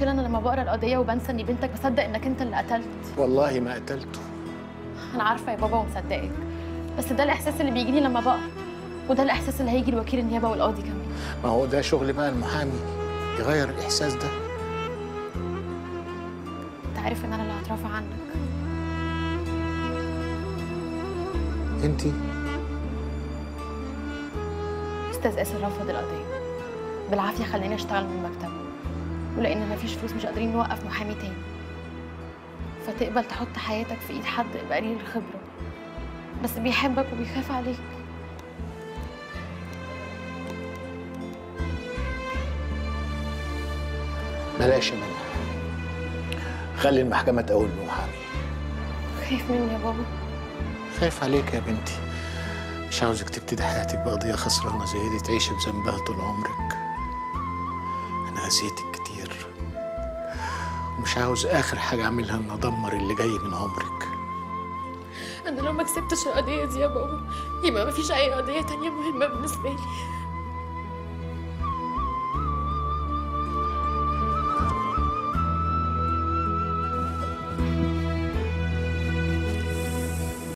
المشكله انا لما بقرا القضيه وبنسى اني بنتك بصدق انك انت اللي قتلت والله ما قتلته انا عارفه يا بابا ومصدقك بس ده الاحساس اللي بيجي لي لما بقرا وده الاحساس اللي هيجي لوكيل النيابه والقاضي كمان ما هو ده شغل بقى المحامي يغير الاحساس ده انت عارف ان انا اللي هترافع عنك انت استاذ اسر رفض القضيه بالعافيه خلاني اشتغل من مكتبه ولان مفيش فلوس مش قادرين نوقف محامي تاني فتقبل تحط حياتك في ايد حد يبقى قليل الخبره بس بيحبك وبيخاف عليك بلاش يا منى خلي المحكمه تقول المحامي خايف مني يا بابا خايف عليك يا بنتي مش عاوزك تبتدي حياتك بقضية خسرانة زي دي تعيشي بذنبها طول عمرك أنا أذيتك كتير ومش عاوز آخر حاجة أعملها إن أدمر اللي جاي من عمرك انا لو ما كسبتش القضيه دي يا بابا يبقى مفيش اي قضيه تانية مهمه بالنسبه لي